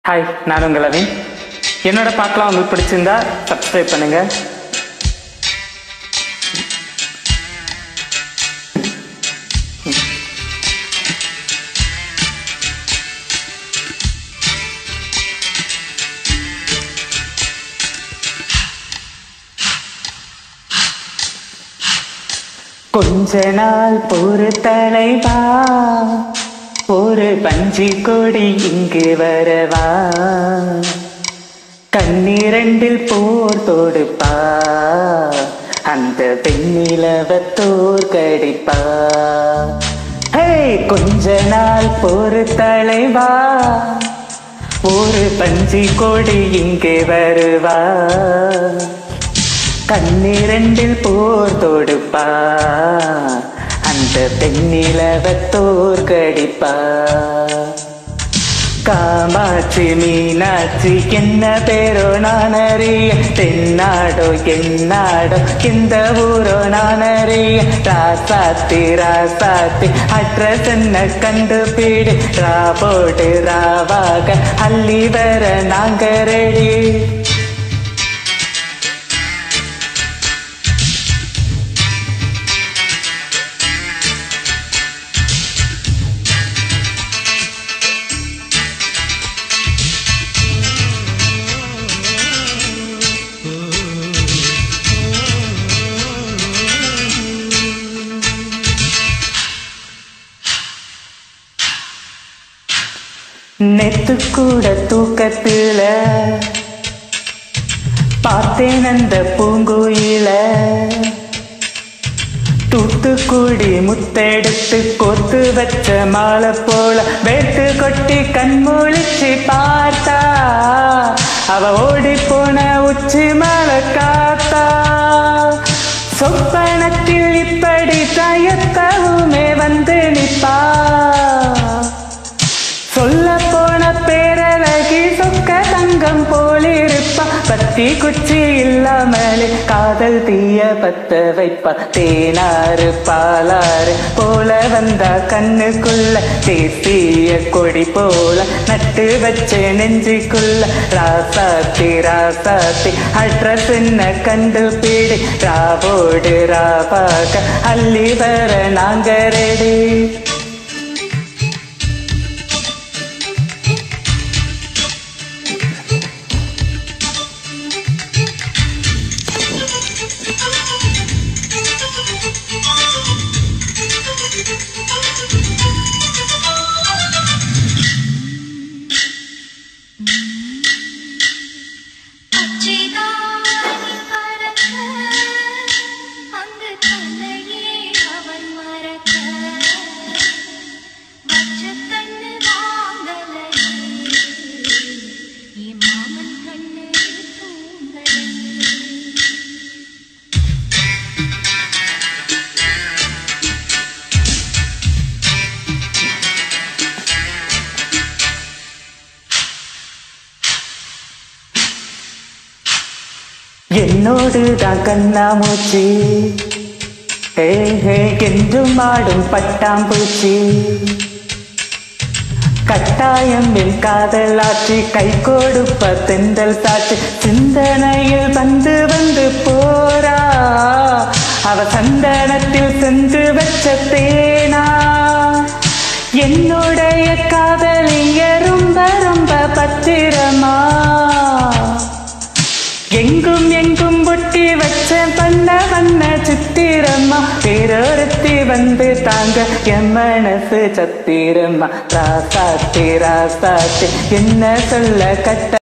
hi நான் உங்கள் லவின் என்னோட பாட்டெலாம் உங்களுக்கு பிடிச்சிருந்தா சப்ஸ்கிரைப் பண்ணுங்க கொஞ்ச நாள் பொறு தலைவா ஒரு பஞ்சி கொடி இங்கு வரவா கண்ணிரண்டில் போர் தொடுப்பா அந்த பெண்ணிலவ தோற்கடிப்பா ஹே கொஞ்ச நாள் பொறு தலைவா ஒரு பஞ்சி கொடி இங்கு வருவா கண்ணிரண்டில் போர் தொடுப்பா அந்த பெண்ணிலவ தோற்கடிப்பா காமாட்சி மீனாட்சி என்ன பேரோ நான் அறிய தென்னாடோ என்னாடோ இந்த ஊரோ நான் அறிய ராசாத்தி ராசாத்தி அட்ரஸ் என்ன கண்டுபிடி ராபோடு ராவாக அள்ளி வர நாங்க ரெடி நெத்து கூட தூக்கத்துல பார்த்தேன் அந்த பூங்குயில தூத்துக்குடி முத்தெடுத்து கொத்து வச்ச மாலை போல வெட்டு கொட்டி கண்மூழிச்சு பார்த்தா அவ ஓடி போன உச்சி மலை காத்தா சொப்பனத்தில் இப்படி தயக்கவுமே வந்து நிப்பா சொல்ல போன பேரழகி சொக்க தங்கம் போலிருப்பா பத்தி குச்சி இல்லாமலே காதல் தீய பத்த வைப்பா தேனாறு பாலாறு போல வந்தா கண்ணுக்குள்ள தேசிய கொடி போல நட்டு வச்ச நெஞ்சுக்குள்ள ராசாத்தி ராசாத்தி அட்ரஸ் என்ன கண்டுபிடி ராவோடு ராவாக அள்ளி வர நாங்க ரெடி அச்சிதானி பறக்க அங்கு தன்னையே அவன் மறக்க வச்ச கண்ணு வாங்கலையே என் மாமன் கண்ணு தூங்கலையே என்னோடு தான் கண்ணாமூச்சி ஹே ஹே என்றும் ஆடும் பட்டாம்பூச்சி கட்டாயம் என் காதலாட்சி கை கொடுப்ப தென்றல் சாட்சி சிந்தனையில் வந்து வந்து போரா அவ சந்தனத்தில் சென்று வச்ச தேனா என்னுடைய காதலிங்க ரொம்ப ரொம்ப பத்திரமா எங்கும் எங்கும் பொட்டி வச்ச பண்ண வண்ண சித்திரம்மா பேரொருத்தி வந்து தாங்க என் மனசு சத்திரம்மா ராசாத்தி ராசாத்தி என்ன சொல்ல கட்ட